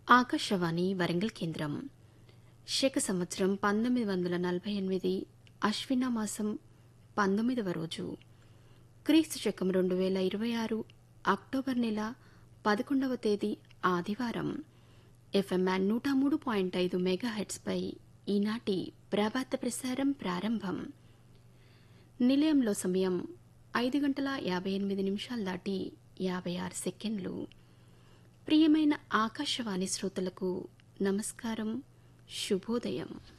ఆకాశవాణి వరంగల్ కేంద్రం శక సంవత్సరం పంతొమ్మిది వందల నలభై ఎనిమిది అశ్విన మాసం పంతొమ్మిదవ రోజు క్రీస్తు శకం రెండు వేల ఇరవై ఆరు అక్టోబర్ నెల పదకొండవ తేదీ ఆదివారం ఎఫ్ఎంఆర్ నూట మూడు పాయింట్ ఐదు మెగాహెట్స్పై ఈనాటి ప్రభాత ప్రసారం ప్రారంభం నిలయంలో సమయం ఐదు గంటల యాభై ఎనిమిది నిమిషాలు దాటి యాభై ఆరు సెకండ్లు ప్రియమైన ఆకాశవాణి శ్రోతలకు నమస్కారం శుభోదయం